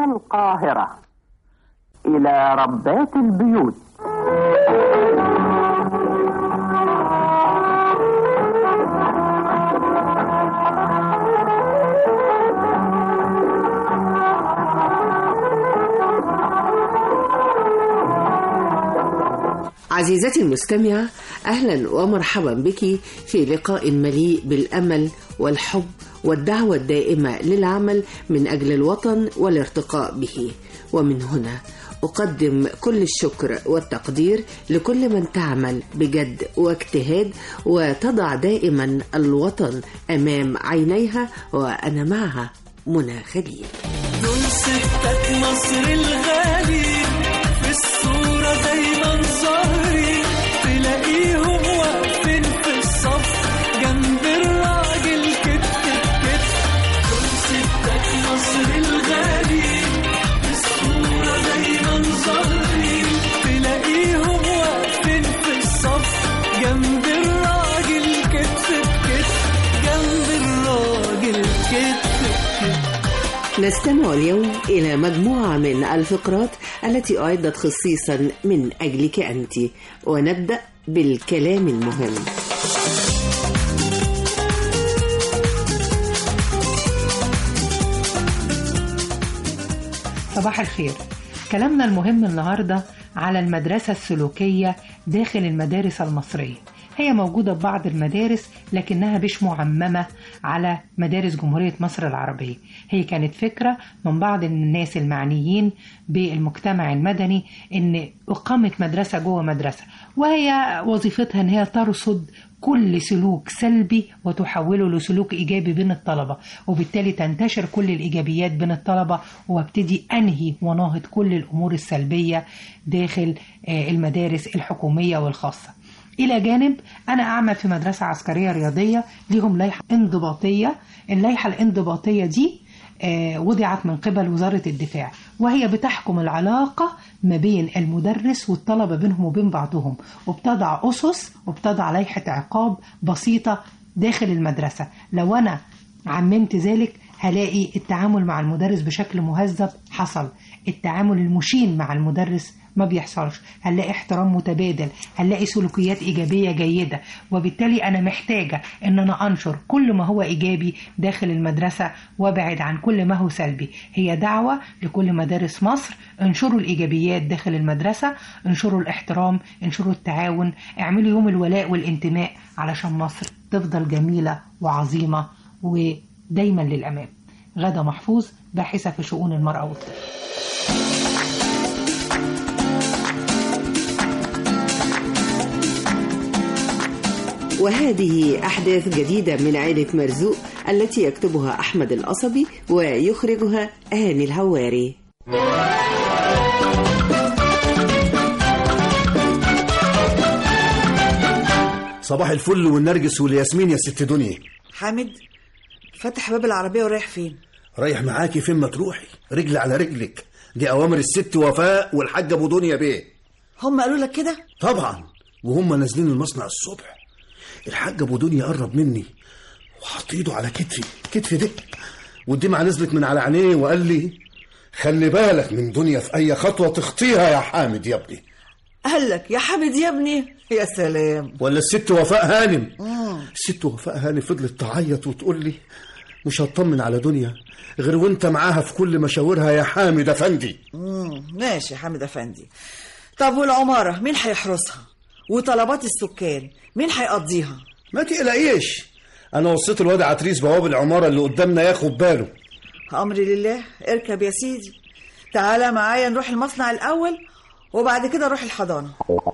من القاهرة إلى ربات البيوت عزيزتي المستمعة أهلا ومرحبا بك في لقاء مليء بالأمل والحب والدعوة الدائمة للعمل من أجل الوطن والارتقاء به ومن هنا أقدم كل الشكر والتقدير لكل من تعمل بجد واجتهاد وتضع دائما الوطن أمام عينيها وأنا معها منى خليل دول ستات مصر الغالي في الصورة دايما ظاهرين تلاقيهم واقفين في الصف جنب الراجل كتف بكتف دول ستات مصر الغالي في الصورة دايما ظاهرين تلاقيهم واقفين في الصف جنب الراجل كتف بكتف جنب الراجل كتف بكتف نستمع اليوم إلى مجموعة من الفقرات التي أعدت خصيصا من أجلك أنت ونبدأ بالكلام المهم صباح الخير كلامنا المهم النهاردة على المدرسة السلوكية داخل المدارس المصرية هي موجودة في بعض المدارس لكنها مش معممة على مدارس جمهورية مصر العربية هي كانت فكرة من بعض الناس المعنيين بالمجتمع المدني ان اقامة مدرسة جوه مدرسة وهي وظيفتها ان هي ترصد كل سلوك سلبي وتحوله لسلوك ايجابي بين الطلبه وبالتالي تنتشر كل الايجابيات بين الطلبه وابتدي انهي وناهض كل الامور السلبيه داخل آه، المدارس الحكوميه والخاصه الى جانب انا اعمل في مدرسه عسكريه رياضيه ليهم لائحه انضباطيه اللائحه الانضباطيه دي آه، وضعت من قبل وزارة الدفاع وهي بتحكم العلاقة ما بين المدرس والطلبة بينهم وبين بعضهم وبتضع أسس وبتضع لائحة عقاب بسيطة داخل المدرسة لو أنا عممت ذلك هلاقي التعامل مع المدرس بشكل مهذب حصل التعامل المشين مع المدرس ما بيحصلش هنلاقي احترام متبادل هنلاقي سلوكيات إيجابية جيدة وبالتالي أنا محتاجة أن أنا أنشر كل ما هو إيجابي داخل المدرسة وابعد عن كل ما هو سلبي هي دعوة لكل مدارس مصر انشروا الإيجابيات داخل المدرسة انشروا الاحترام انشروا التعاون اعملوا يوم الولاء والانتماء علشان مصر تفضل جميلة وعظيمة ودايما للأمام غدا محفوظ باحثة في شؤون المرأة والطفل وهذه أحداث جديدة من عائلة مرزوق التي يكتبها أحمد القصبي ويخرجها هاني الهواري صباح الفل والنرجس والياسمين يا ست دنيا حامد فتح باب العربية ورايح فين؟ رايح معاكي فين ما تروحي رجل على رجلك دي اوامر الست وفاء والحاج ابو دنيا بيه هم قالوا لك كده؟ طبعا وهم نازلين المصنع الصبح الحاج ابو دنيا قرب مني وحط ايده على كتفي كتفي ده والدمعة نزلت من على عينيه وقال لي خلي بالك من دنيا في اي خطوة تخطيها يا حامد يا ابني قال لك يا حامد يا ابني يا سلام ولا الست وفاء هانم الست وفاء هانم فضلت تعيط وتقول لي مش هطمن على دنيا غير وانت معاها في كل مشاورها يا حامد افندي مم. ماشي يا حامد افندي طب والعمارة مين هيحرسها؟ وطلبات السكان مين هيقضيها؟ ما تقلقيش انا وصيت الواد عتريس بواب العماره اللي قدامنا ياخد باله امري لله اركب يا سيدي تعالى معايا نروح المصنع الاول وبعد كده نروح الحضانة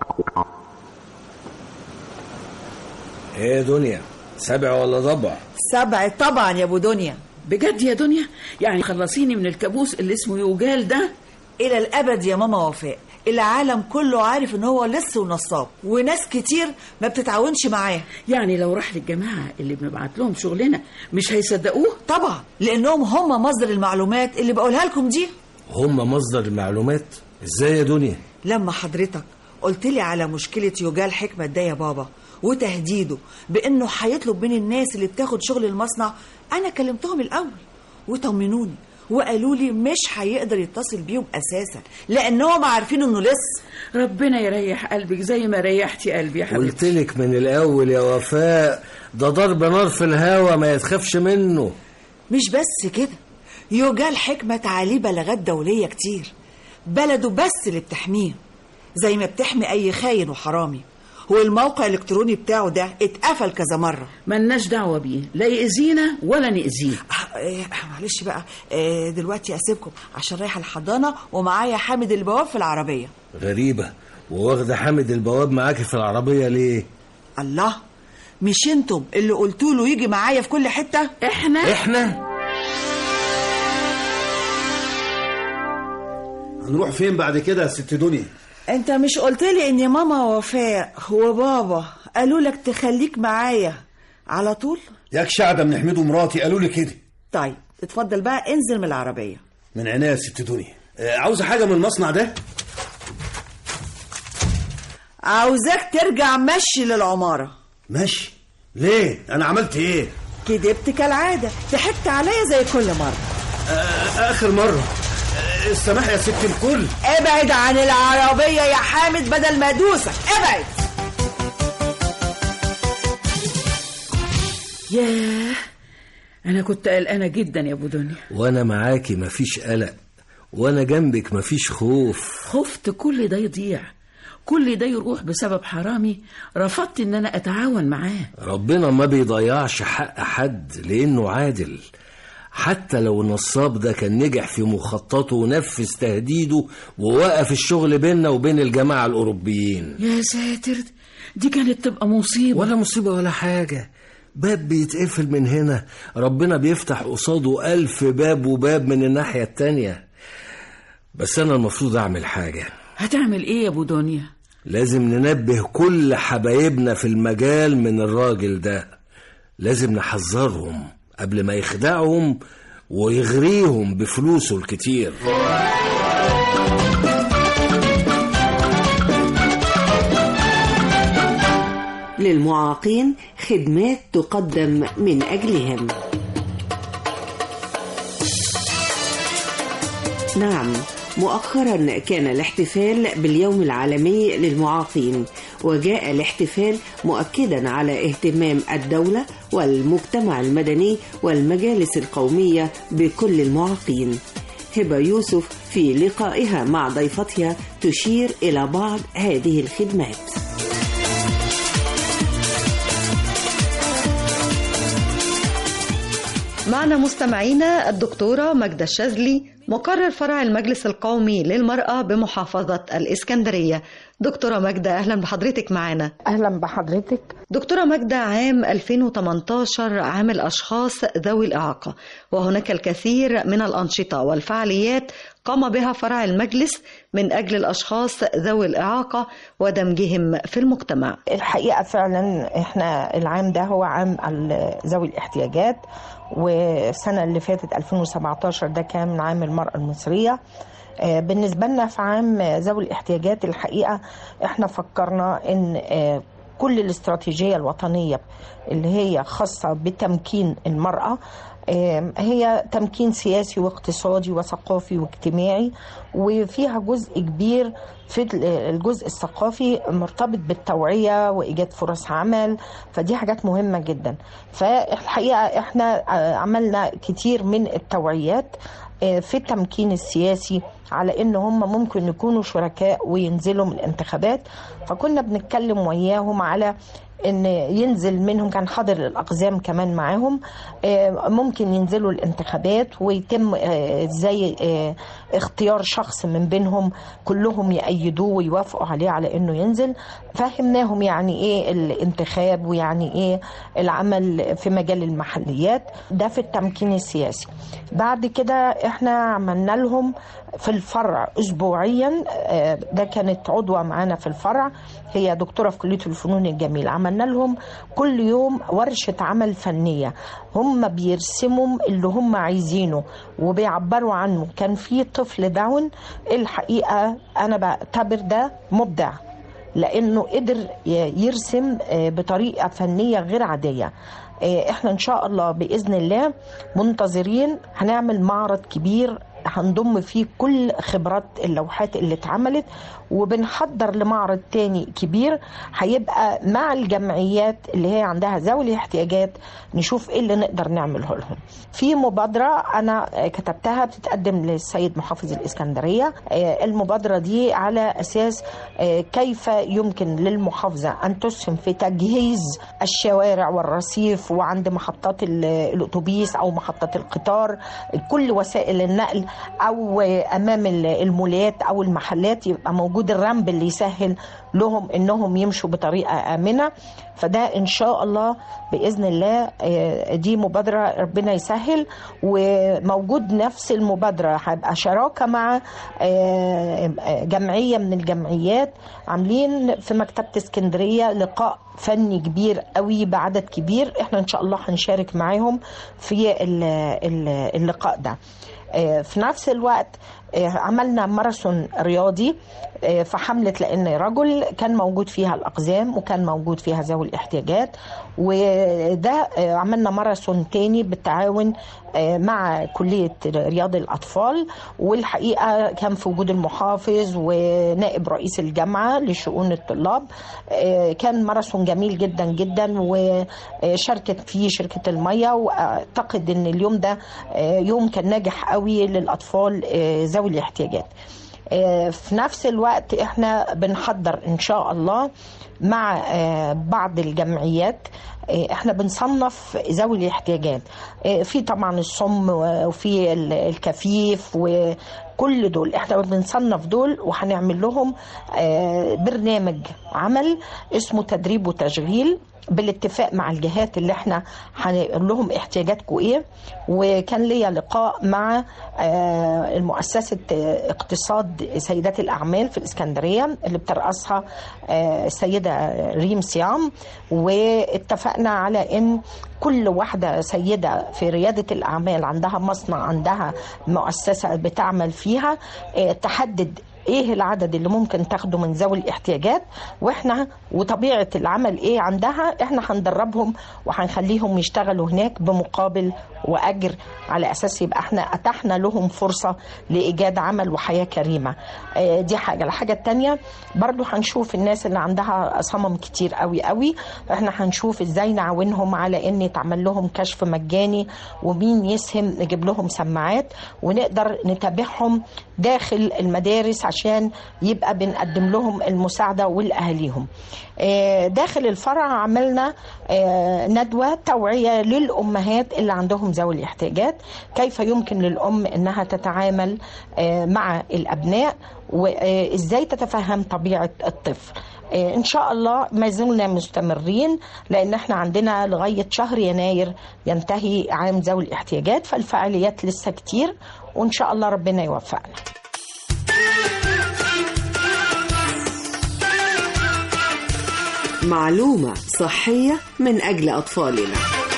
ايه يا دنيا سبع ولا ضبع سبع طبعا يا ابو دنيا بجد يا دنيا يعني خلصيني من الكابوس اللي اسمه يوجال ده الى الابد يا ماما وفاء العالم كله عارف ان هو لص ونصاب وناس كتير ما بتتعاونش معاه يعني لو راح للجماعة اللي بنبعت لهم شغلنا مش هيصدقوه طبعا لانهم هم مصدر المعلومات اللي بقولها لكم دي هم مصدر المعلومات ازاي يا دنيا لما حضرتك قلت لي على مشكلة يوجال حكمة ده يا بابا وتهديده بانه هيطلب من الناس اللي بتاخد شغل المصنع انا كلمتهم الاول وطمنوني وقالوا لي مش هيقدر يتصل بيهم اساسا لانهم عارفين انه لسه ربنا يريح قلبك زي ما ريحتي قلبي يا حبيبتي قلت لك من الاول يا وفاء ده ضرب نار في الهوا ما يتخافش منه مش بس كده يوجال حكمة عليه بلاغات دولية كتير بلده بس اللي بتحميه زي ما بتحمي أي خاين وحرامي هو الموقع الإلكتروني بتاعه ده اتقفل كذا مرة ملناش دعوة بيه لا يأذينا ولا نأذيه آه، إيه، معلش بقى آه، دلوقتي أسيبكم عشان رايحة الحضانة ومعايا حامد البواب في العربية غريبة وواخدة حامد البواب معاكي في العربية ليه الله مش انتم اللي قلتوا له يجي معايا في كل حتة احنا احنا هنروح فين بعد كده يا ست دنيا انت مش قلت لي ان ماما وفاء وبابا قالوا لك تخليك معايا على طول ياك شعبة من حميد ومراتي قالوا لي كده طيب اتفضل بقى انزل من العربية من عينيا يا ست دنيا آه، عاوزة حاجة من المصنع ده عاوزاك ترجع مشي للعمارة ماشي ليه انا عملت ايه كدبت كالعادة ضحكت عليا زي كل مرة آه، اخر مرة آه، السماح يا ست الكل ابعد عن العربية يا حامد بدل ما ادوسك ابعد ياه أنا كنت قلقانة جدا يا أبو دنيا وانا معاكي مفيش قلق وانا جنبك مفيش خوف خفت كل ده يضيع كل ده يروح بسبب حرامي رفضت إن أنا أتعاون معاه ربنا ما بيضيعش حق حد لانه عادل حتى لو النصاب ده كان نجح في مخططه ونفذ تهديده ووقف الشغل بيننا وبين الجماعة الأوروبيين يا ساتر دي كانت تبقى مصيبة ولا مصيبة ولا حاجة باب بيتقفل من هنا ربنا بيفتح قصاده ألف باب وباب من الناحية التانية بس أنا المفروض أعمل حاجة هتعمل إيه يا أبو دنيا لازم ننبه كل حبايبنا في المجال من الراجل ده لازم نحذرهم قبل ما يخدعهم ويغريهم بفلوسه الكتير للمعاقين خدمات تقدم من أجلهم نعم مؤخرا كان الاحتفال باليوم العالمي للمعاقين وجاء الاحتفال مؤكدا على اهتمام الدولة والمجتمع المدني والمجالس القومية بكل المعاقين هبة يوسف في لقائها مع ضيفتها تشير إلى بعض هذه الخدمات معنا مستمعينا الدكتورة ماجدة الشاذلي مقرر فرع المجلس القومي للمرأة بمحافظة الإسكندرية دكتورة ماجدة أهلا بحضرتك معنا أهلا بحضرتك دكتورة ماجدة عام 2018 عام الأشخاص ذوي الإعاقة وهناك الكثير من الأنشطة والفعاليات قام بها فرع المجلس من أجل الأشخاص ذوي الإعاقة ودمجهم في المجتمع الحقيقة فعلا احنا العام ده هو عام ال- ذوي الاحتياجات والسنة اللي فاتت 2017 ده كان عام المرأة المصرية آه، بالنسبة لنا في عام ذوي الاحتياجات الحقيقة احنا فكرنا ان آه، كل الاستراتيجية الوطنية اللي هي خاصة بتمكين المرأة آم، هي تمكين سياسي واقتصادي وثقافي واجتماعي وفيها جزء كبير في ال- الجزء الثقافي مرتبط بالتوعية وإيجاد فرص عمل فدي حاجات مهمة جدا فالحقيقة احنا آه، عملنا كتير من التوعيات آه، في التمكين السياسي على ان هم ممكن يكونوا شركاء وينزلوا من الانتخابات فكنا بنتكلم وياهم على ان ينزل منهم كان حاضر الاقزام كمان معاهم آه، ممكن ينزلوا الانتخابات ويتم آه، ازاي آه، اختيار شخص من بينهم كلهم يأيدوه ويوافقوا عليه على انه ينزل فهمناهم يعني ايه الانتخاب ويعني ايه العمل في مجال المحليات ده في التمكين السياسي بعد كده احنا عملنا لهم في الفرع اسبوعيا آه، ده كانت عضوه معانا في الفرع هي دكتوره في كليه الفنون الجميله عملنا لهم كل يوم ورشه عمل فنيه هم بيرسموا اللي هم عايزينه وبيعبروا عنه كان في طفل داون الحقيقه انا بعتبر ده مبدع لانه قدر ي- يرسم آه، بطريقه فنيه غير عاديه آه، احنا ان شاء الله باذن الله منتظرين هنعمل معرض كبير هنضم فيه كل خبرات اللوحات اللي اتعملت وبنحضر لمعرض تاني كبير هيبقى مع الجمعيات اللي هي عندها ذوي الاحتياجات نشوف ايه اللي نقدر نعمله لهم في مبادرة انا كتبتها بتتقدم للسيد محافظ الاسكندرية آه، المبادرة دي على اساس آه، كيف يمكن للمحافظة ان تسهم في تجهيز الشوارع والرصيف وعند محطات ال- الاتوبيس او محطات القطار كل وسائل النقل او امام ال- المولات او المحلات يبقى موجود الرمب اللي يسهل لهم انهم يمشوا بطريقه امنه فده ان شاء الله باذن الله آه، دي مبادره ربنا يسهل وموجود نفس المبادره هيبقى شراكه مع آه، آه، جمعيه من الجمعيات عاملين في مكتبه اسكندريه لقاء فني كبير قوي بعدد كبير احنا ان شاء الله هنشارك معاهم في ال- ال- اللقاء ده آه، في نفس الوقت آه، عملنا ماراثون رياضي آه، في حملة لأن رجل كان موجود فيها الأقزام وكان موجود فيها ذوي الاحتياجات وده آه، عملنا ماراثون تاني بالتعاون آه، مع كلية رياض الأطفال والحقيقة كان في وجود المحافظ ونائب رئيس الجامعة لشؤون الطلاب آه، كان ماراثون جميل جدا جدا وشاركت فيه شركة المية وأعتقد أن اليوم ده آه، يوم كان ناجح قوي للأطفال آه، ذوي الاحتياجات آه، في نفس الوقت احنا بنحضر ان شاء الله مع آه، بعض الجمعيات آه، احنا بنصنف ذوي الاحتياجات آه، في طبعا الصم وفي ال- الكفيف وكل دول احنا بنصنف دول وهنعمل لهم آه، برنامج عمل اسمه تدريب وتشغيل بالاتفاق مع الجهات اللي احنا هنقول لهم احتياجاتكم ايه وكان ليا لقاء مع آه، المؤسسة آه، اقتصاد سيدات الأعمال في الإسكندرية اللي بترأسها آه، السيدة ريم صيام واتفقنا على إن كل واحدة سيدة في ريادة الأعمال عندها مصنع عندها مؤسسة بتعمل فيها آه، تحدد ايه العدد اللي ممكن تاخده من ذوي الاحتياجات واحنا وطبيعه العمل ايه عندها احنا هندربهم وهنخليهم يشتغلوا هناك بمقابل واجر على اساس يبقى احنا اتحنا لهم فرصه لايجاد عمل وحياه كريمه آه، دي حاجه الحاجه الثانيه برضو هنشوف الناس اللي عندها صمم كتير قوي قوي احنا هنشوف ازاي نعاونهم على ان يتعمل لهم كشف مجاني ومين يسهم نجيب لهم سماعات ونقدر نتابعهم داخل المدارس عشان يبقى بنقدم لهم المساعده ولاهاليهم آه، داخل الفرع عملنا آه، ندوه توعيه للامهات اللي عندهم ذوي الاحتياجات كيف يمكن للام انها تتعامل آه، مع الابناء وازاي تتفهم طبيعه الطفل آه، ان شاء الله ما زلنا مستمرين لان احنا عندنا لغايه شهر يناير ينتهي عام ذوي الاحتياجات فالفعاليات لسه كتير وان شاء الله ربنا يوفقنا معلومة صحية من أجل أطفالنا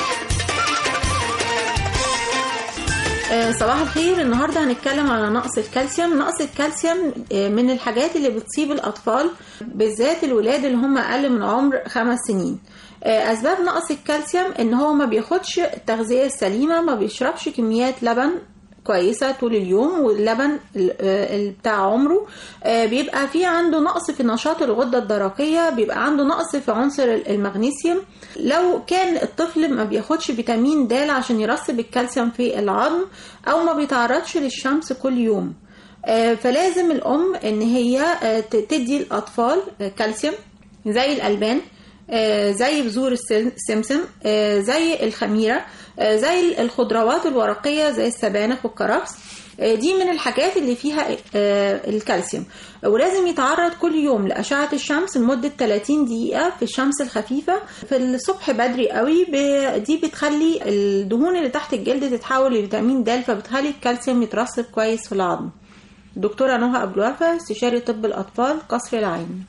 آه، صباح الخير النهارده هنتكلم على نقص الكالسيوم نقص الكالسيوم آه، من الحاجات اللي بتصيب الاطفال بالذات الولاد اللي هم اقل من عمر خمس سنين آه، اسباب نقص الكالسيوم ان هو ما بياخدش التغذيه السليمه ما بيشربش كميات لبن كويسه طول اليوم واللبن ال- آه، ال- بتاع عمره آه، بيبقى في عنده نقص في نشاط الغده الدرقيه بيبقى عنده نقص في عنصر ال- المغنيسيوم لو كان الطفل ما بياخدش فيتامين د عشان يرسب الكالسيوم في العظم او ما بيتعرضش للشمس كل يوم آه، فلازم الام ان هي آه، ت- تدي الاطفال آه، كالسيوم زي الالبان آه، زي بذور السم- السمسم آه، زي الخميره آه، زي الخضروات الورقيه زي السبانخ والكرفس آه، دي من الحاجات اللي فيها آه، الكالسيوم ولازم يتعرض كل يوم لأشعة الشمس لمدة 30 دقيقة في الشمس الخفيفة في الصبح بدري قوي ب- دي بتخلي الدهون اللي تحت الجلد تتحول لفيتامين د فبتخلي الكالسيوم يترسب كويس في العظم دكتورة نهى أبو الوفا استشاري طب الأطفال قصر العين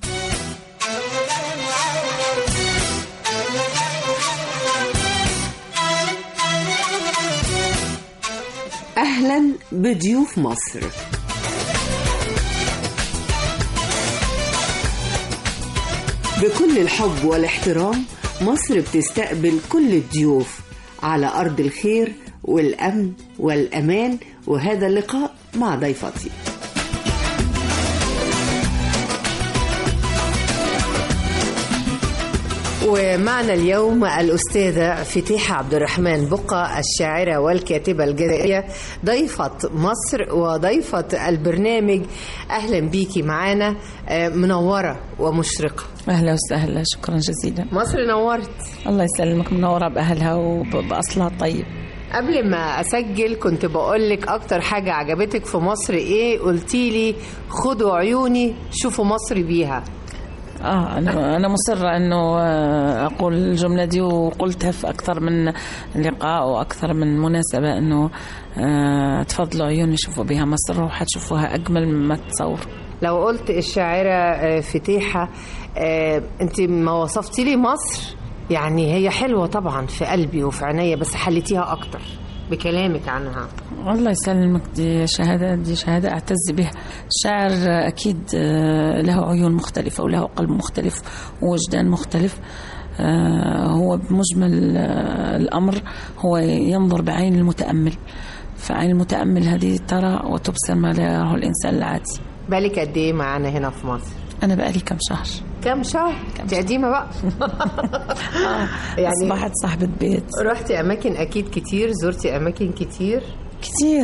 أهلا بضيوف مصر بكل الحب والاحترام مصر بتستقبل كل الضيوف على أرض الخير والأمن والأمان وهذا اللقاء مع ضيفتي ومعنا اليوم الأستاذة فتيحة عبد الرحمن بقى الشاعرة والكاتبة الجزائرية ضيفة مصر وضيفة البرنامج أهلا بيكي معانا آه، منورة ومشرقة اهلا وسهلا شكرا جزيلا مصر نورت الله يسلمك منوره باهلها وباصلها الطيب قبل ما اسجل كنت بقول لك اكتر حاجه عجبتك في مصر ايه قلتي لي خدوا عيوني شوفوا مصر بيها اه انا انا مصره انه آه، اقول الجمله دي وقلتها في اكثر من لقاء واكثر من مناسبه انه آه، تفضلوا عيوني شوفوا بها مصر وحتشوفوها اجمل مما تتصوروا لو قلت الشاعره آه، فتيحه آه، انت ما وصفتي لي مصر يعني هي حلوه طبعا في قلبي وفي عينيا بس حليتيها اكتر بكلامك عنها الله يسلمك دي شهادة دي شهادة أعتز بها الشاعر أكيد آه، له عيون مختلفة وله قلب مختلف ووجدان مختلف آه، هو بمجمل آه، الأمر هو ينظر بعين المتأمل فعين المتأمل هذه ترى وتبصر ما لا يراه الإنسان العادي بالك قد ايه معانا هنا في مصر أنا بقالي كم شهر كم شهر دي قديمه بقى يعني أصبحت صاحبة بيت رحتي اماكن اكيد كتير زرتي اماكن كتير كتير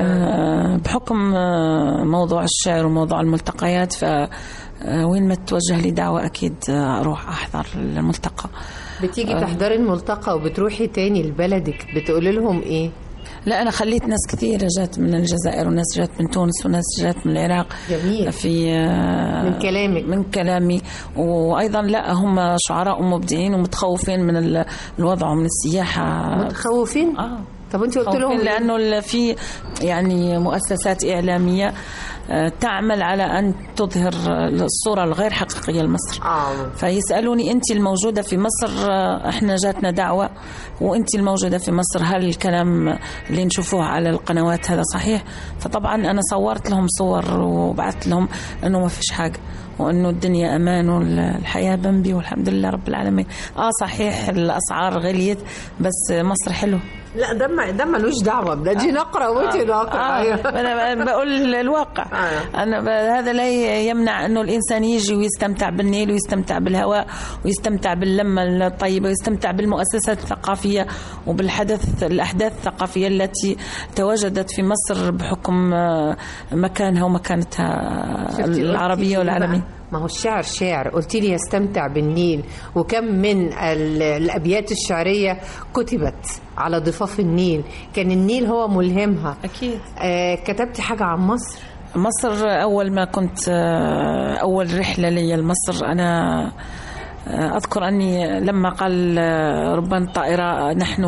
آه، بحكم آه، موضوع الشعر وموضوع الملتقيات ف آه، وين ما توجه لي دعوة أكيد آه، أروح أحضر الملتقى بتيجي آه. تحضري الملتقى وبتروحي تاني لبلدك بتقولي لهم ايه لا أنا خليت ناس كثيرة جات من الجزائر وناس جات من تونس وناس جات من العراق جميل في آه، من كلامك من كلامي وأيضا لا هم شعراء ومبدعين ومتخوفين من ال- الوضع ومن السياحة متخوفين؟ آه طب انت قلت لهم إيه؟ لانه ال- في يعني مؤسسات اعلاميه آه، تعمل على ان تظهر الصوره الغير حقيقيه لمصر آه. فيسالوني انت الموجوده في مصر آه، احنا جاتنا دعوه وانت الموجوده في مصر هل الكلام اللي نشوفوه على القنوات هذا صحيح فطبعا انا صورت لهم صور وبعثت لهم انه ما فيش حاجه وانه الدنيا امان والحياه بنبي والحمد لله رب العالمين اه صحيح الاسعار غليت بس مصر حلوه لا ده ما ده ملوش دعوه بده دي نقره وانت نقره آه. أيوة. انا بقول الواقع آه. انا ب... هذا لا يمنع انه الانسان يجي ويستمتع بالنيل ويستمتع بالهواء ويستمتع باللمه الطيبه ويستمتع بالمؤسسات الثقافيه وبالحدث الاحداث الثقافيه التي تواجدت في مصر بحكم آه، مكانها ومكانتها شفتي قلتي العربيه إيه والعالميه بقى؟ ما هو الشعر شعر قلت لي يستمتع بالنيل وكم من ال- الابيات الشعريه كتبت على ضفاف النيل كان النيل هو ملهمها اكيد آه كتبتي حاجه عن مصر مصر أول ما كنت آه، أول رحلة لي لمصر أنا آه، أذكر أني لما قال آه، ربان الطائرة نحن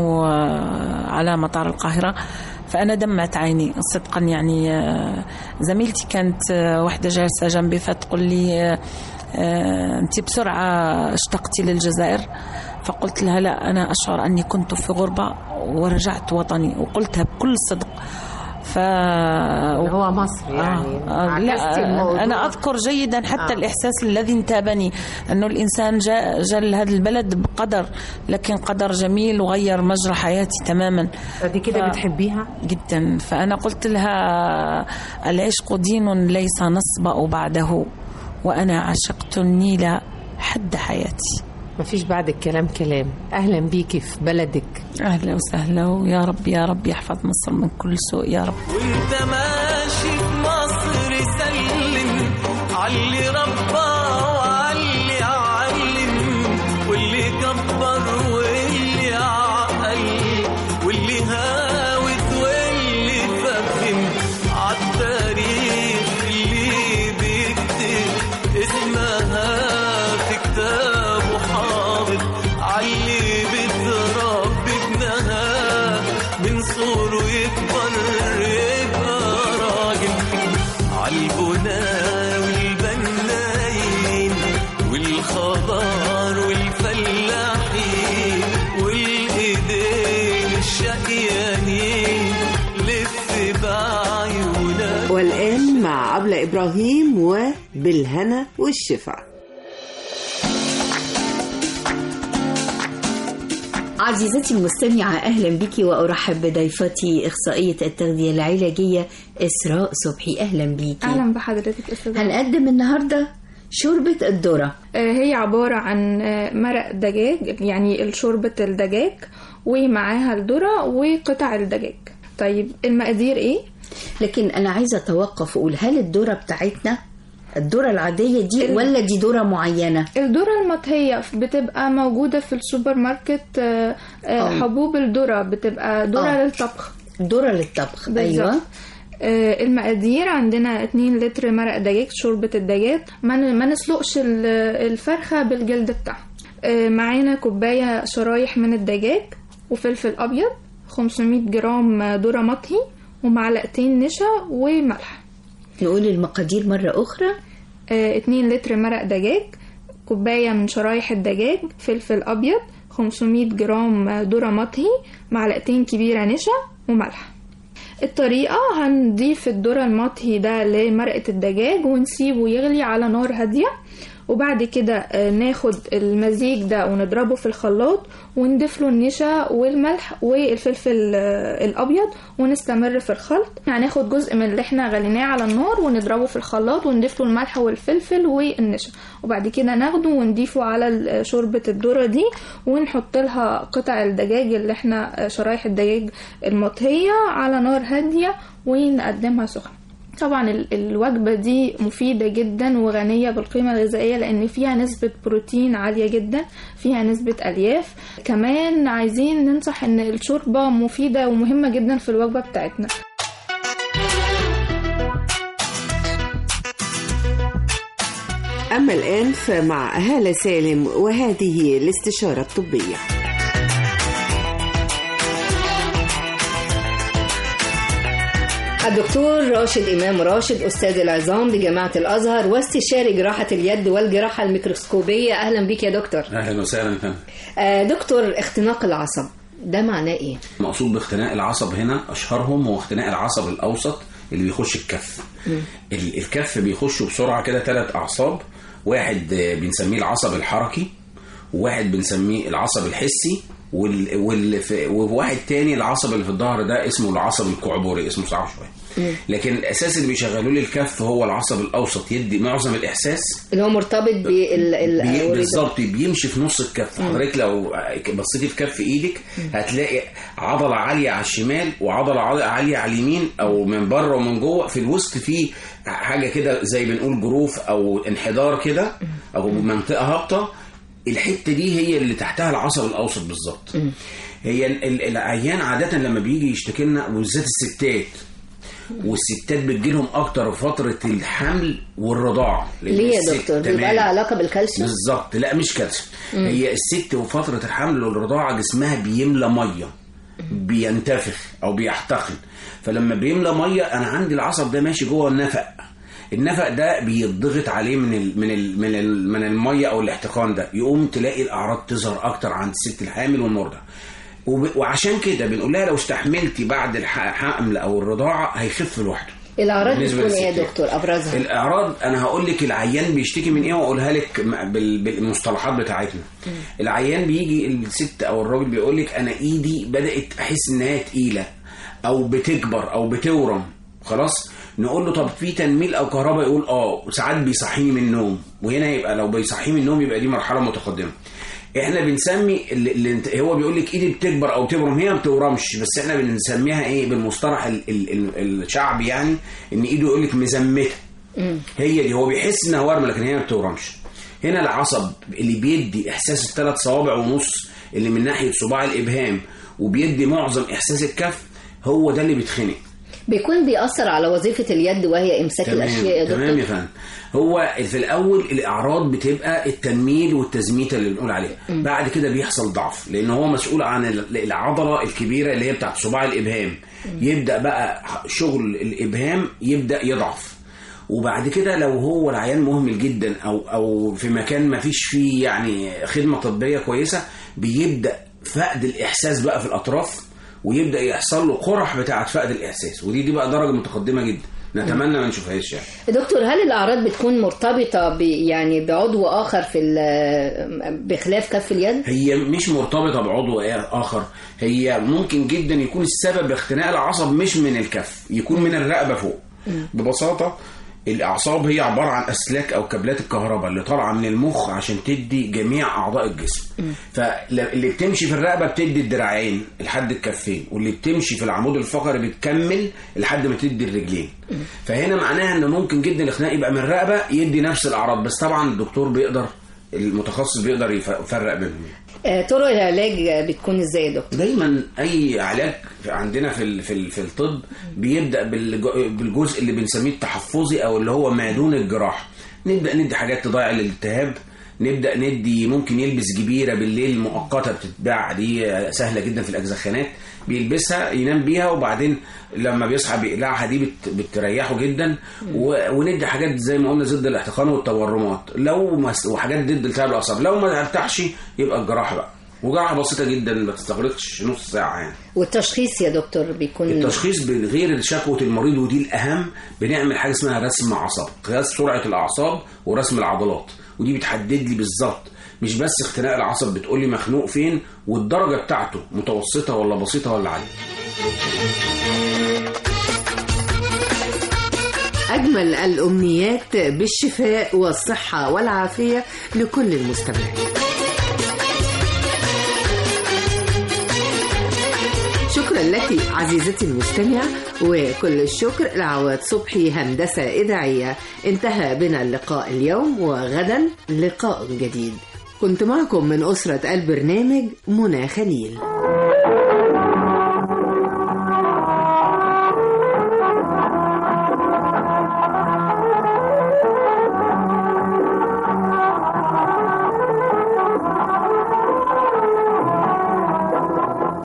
آه، على مطار القاهرة فأنا دمعت عيني صدقا يعني آه، زميلتي كانت آه، واحدة جالسة جنبي فتقول لي آه، آه، أنت بسرعة اشتقتي للجزائر فقلت لها لا أنا أشعر أني كنت في غربة ورجعت وطني وقلتها بكل صدق ف هو مصر يعني آه عكستي لا الموضوع. انا اذكر جيدا حتى آه. آه. الاحساس الذي انتابني انه الانسان جاء جاء لهذا البلد بقدر لكن قدر جميل وغير مجرى حياتي تماما دي كده بتحبيها جدا فانا قلت لها العشق دين ليس نصبأ بعده وانا عشقت النيل حد حياتي مفيش بعد الكلام كلام اهلا بيكي في بلدك اهلا وسهلا ويا رب يا رب يحفظ مصر من كل سوء يا رب وانت ماشي في مصر سلم علي ربى وعلي علم واللي كبر واللي عقل واللي هاوت واللي فهم عالتاريخ اللي بيكتب اسمها في كتابه حاضر علي بتربي ابنها من صغره يكبر يبقى راجل عالبنا والبنايين والخضار والفلاحين والايدين الشقيانين لف بعيونك والآن مع أبلة إبراهيم وبالهنا والشفا عزيزتي المستمعة أهلا بك وأرحب بضيفتي إخصائية التغذية العلاجية إسراء صبحي أهلا بك اهلا بحضرتك استاذ هنقدم النهاردة شوربة الذرة آه، هي عبارة عن آه، مرق دجاج يعني شوربة الدجاج ومعاها الذرة وقطع الدجاج طيب المقادير ايه؟ لكن أنا عايزة أتوقف وأقول هل الذرة بتاعتنا الذرة العادية دي ولا دي ذرة معينة؟ الذرة المطهية بتبقى موجودة في السوبر ماركت آه، آه، آه. حبوب الذرة بتبقى ذرة آه. للطبخ ذرة للطبخ بالظبط. أيوة آه، المقادير عندنا 2 لتر مرق دجاج شوربة الدجاج ما ن- ما نسلقش ال- الفرخة بالجلد بتاعها آه، معانا كوباية شرايح من الدجاج وفلفل أبيض 500 جرام ذرة مطهي ومعلقتين نشا وملح نقول المقادير مرة أخرى 2 لتر مرق دجاج كوباية من شرايح الدجاج فلفل أبيض 500 جرام ذرة مطهي معلقتين كبيرة نشا وملح الطريقة هنضيف الذرة المطهي ده لمرقة الدجاج ونسيبه يغلي على نار هادية وبعد كده آه، ناخد المزيج ده ونضربه في الخلاط ونضيف له النشا والملح والفلفل آه، الابيض ونستمر في الخلط هناخد جزء من اللي احنا غليناه على النار ونضربه في الخلاط ونضيف له الملح والفلفل والنشا وبعد كده ناخده ونضيفه على ال- شوربة الذرة دي ونحط لها قطع الدجاج اللي احنا آه، شرايح الدجاج المطهية على نار هادية ونقدمها سخنة طبعا ال- الوجبة دي مفيدة جدا وغنية بالقيمة الغذائية لأن فيها نسبة بروتين عالية جدا فيها نسبة ألياف كمان عايزين ننصح أن الشوربة مفيدة ومهمة جدا في الوجبة بتاعتنا أما الآن فمع هالة سالم وهذه الاستشارة الطبية الدكتور راشد إمام راشد أستاذ العظام بجامعة الأزهر واستشاري جراحة اليد والجراحة الميكروسكوبية أهلا بك يا دكتور اهلا وسهلا فندم آه دكتور اختناق العصب ده معناه إيه؟ مقصود باختناق العصب هنا اشهرهم هو اختناق العصب الاوسط اللي بيخش الكف ال- الكف بيخشوا بسرعه كده ثلاث اعصاب واحد آه، بنسميه العصب الحركي وواحد بنسميه العصب الحسي وال... وال... ف- وواحد تاني العصب اللي في الظهر ده اسمه العصب الكعبوري اسمه صعب شويه لكن الاساس اللي بيشغلوه لي الكف هو العصب الاوسط يدي معظم الاحساس اللي هو مرتبط بال بي- بالظبط بيمشي في نص الكف حضرتك لو بصيتي في كف ايدك هتلاقي عضله عاليه على الشمال وعضله عال- عاليه على اليمين او من بره ومن جوه في الوسط في حاجه كده زي بنقول جروف او انحدار كده او منطقه هابطه الحته دي هي اللي تحتها العصب الاوسط بالظبط هي ال- ال- العيان عاده لما بيجي يشتكي لنا وبالذات الستات والستات بتجيلهم اكتر في فتره الحمل والرضاعه لأن ليه يا الست- دكتور؟ بيبقى تمام. لها علاقة بالكالسيوم؟ بالظبط لا مش كالسيوم مم. هي الست وفتره الحمل والرضاعه جسمها بيملى ميه بينتفخ او بيحتقن فلما بيملى ميه انا عندي العصب ده ماشي جوه النفق النفق ده بيضغط عليه من ال من ال من ال من الميه او الاحتقان ده يقوم تلاقي الاعراض تظهر اكتر عند الست الحامل والمرضع وب- وعشان كده بنقول لها لو استحملتي بعد الحمل او الرضاعه هيخف لوحده الأعراض بالنسبة بتكون إيه يا للستات. دكتور أبرزها؟ الاعراض انا هقول لك العيان بيشتكي من ايه واقولها لك م- بال- بالمصطلحات بتاعتنا العيان بيجي الست او الراجل بيقول لك انا ايدي بدات احس انها تقيله او بتكبر او بتورم خلاص نقول له طب في تنميل او كهرباء يقول اه ساعات بيصحيني من النوم وهنا يبقى لو بيصحيه من النوم يبقى دي مرحله متقدمه احنا بنسمي اللي اللي انت- هو بيقول لك ايدي بتكبر او تبرم هي ما بتورمش بس احنا بنسميها ايه بالمصطلح ال- ال- ال- الشعبي يعني ان ايده يقول لك مزمته هي دي هو بيحس انها ورمه لكن هي ما بتورمش هنا العصب اللي بيدي احساس الثلاث صوابع ونص اللي من ناحيه صباع الابهام وبيدي معظم احساس الكف هو ده اللي بيتخنق بيكون بيأثر على وظيفة اليد وهي إمساك الأشياء يا دكتور تمام يا فندم هو في الاول الاعراض بتبقى التنميل والتزميته اللي بنقول عليها مم. بعد كده بيحصل ضعف لان هو مسؤول عن ال- العضله الكبيره اللي هي بتاعت صباع الابهام يبدا بقى شغل الابهام يبدا يضعف وبعد كده لو هو العيان مهمل جدا او او في مكان ما فيش فيه يعني خدمه طبيه كويسه بيبدا فقد الاحساس بقى في الاطراف ويبدا يحصل له قرح بتاعه فقد الاحساس ودي دي بقى درجه متقدمه جدا نتمنى ما نشوفهاش يعني دكتور هل الأعراض بتكون مرتبطة ب يعني بعضو آخر في ال- بخلاف كف اليد؟ هي مش مرتبطه بعضو اخر هي ممكن جدا يكون السبب اختناق العصب مش من الكف يكون من الرقبه فوق ببساطه الاعصاب هي عباره عن اسلاك او كابلات الكهرباء اللي طالعه من المخ عشان تدي جميع اعضاء الجسم فاللي بتمشي في الرقبه بتدي الدراعين لحد الكفين واللي بتمشي في العمود الفقري بتكمل لحد ما تدي الرجلين فهنا معناها ان ممكن جدا الاختناق يبقى من الرقبه يدي نفس الاعراض بس طبعا الدكتور بيقدر المتخصص بيقدر يف- يفرق بينهم آه، طرق العلاج بتكون ازاي يا دكتور؟ دايما اي علاج عندنا في ال- في ال- في الطب بيبدا بالج- بالجزء اللي بنسميه التحفظي او اللي هو ما دون الجراحه نبدا ندي حاجات تضيع الالتهاب نبدا ندي ممكن يلبس جبيره بالليل مؤقته بتتباع دي سهله جدا في الاجزخانات بيلبسها ينام بيها وبعدين لما بيصحى بيقلعها دي بت بتريحه جدا و- وندي حاجات زي ما قلنا ضد الاحتقان والتورمات لو ما وحاجات ضد التهاب الاعصاب لو ما ارتاحش يبقى الجراحه بقى وجراحه بسيطه جدا ما تستغرقش نص ساعه يعني والتشخيص يا دكتور بيكون التشخيص من غير شكوى المريض ودي الاهم بنعمل حاجه اسمها رسم عصب قياس سرعه الاعصاب ورسم العضلات ودي بتحدد لي بالظبط مش بس اختناق العصب بتقول لي مخنوق فين والدرجه بتاعته متوسطه ولا بسيطه ولا عاليه أجمل الأمنيات بالشفاء والصحة والعافية لكل المستمعين شكرا لك عزيزتي المستمعة وكل الشكر لعواد صبحي هندسة إذاعية انتهى بنا اللقاء اليوم وغدا لقاء جديد كنت معكم من أسرة البرنامج منى خليل